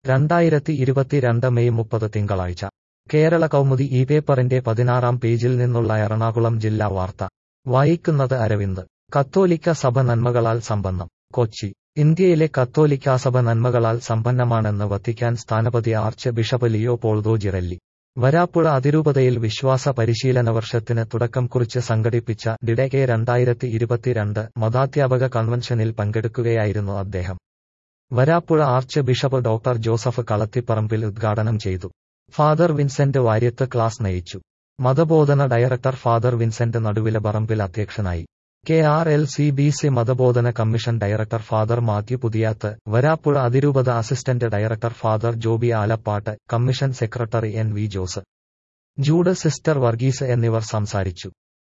രണ്ടായിരത്തി ഇരുപത്തിരണ്ട് മെയ് മുപ്പത് തിങ്കളാഴ്ച കേരള കൗമുദി ഈ പേപ്പറിന്റെ പതിനാറാം പേജിൽ നിന്നുള്ള എറണാകുളം ജില്ലാ വാർത്ത വായിക്കുന്നത് അരവിന്ദ് കത്തോലിക്ക സഭ നന്മകളാൽ സമ്പന്നം കൊച്ചി ഇന്ത്യയിലെ കത്തോലിക്കാ സഭ നന്മകളാൽ സമ്പന്നമാണെന്ന് വത്തിക്കാൻ സ്ഥാനപതി archbishop Leopoldo Girelli Varappuzha അതിരൂപതയിൽ വിശ്വാസ പരിശീലന വർഷത്തിന് തുടക്കം കുറിച്ച് സംഘടിപ്പിച്ച ഡിഡെ രണ്ടായിരത്തി ഇരുപത്തിരണ്ട് മതാധ്യാപക കൺവെൻഷനിൽ പങ്കെടുക്കുകയായിരുന്നു അദ്ദേഹം Varappuzha archbishop doctor Joseph Kalathiparambil ഉദ്ഘാടനം ചെയ്തു ഫാദർ വിൻസെന്റ് വാര്യത്ത് ക്ലാസ് നയിച്ചു മതബോധന director father Vincent Naduvilaparambil അധ്യക്ഷനായി K R L C B C മതബോധന commission director father Mathew Puthiyath Varappuzha അതിരൂപത assistant director father Joby Alappatt commission secretary N V Jose Jude sister Varghese എന്നിവർ സംസാരിച്ചു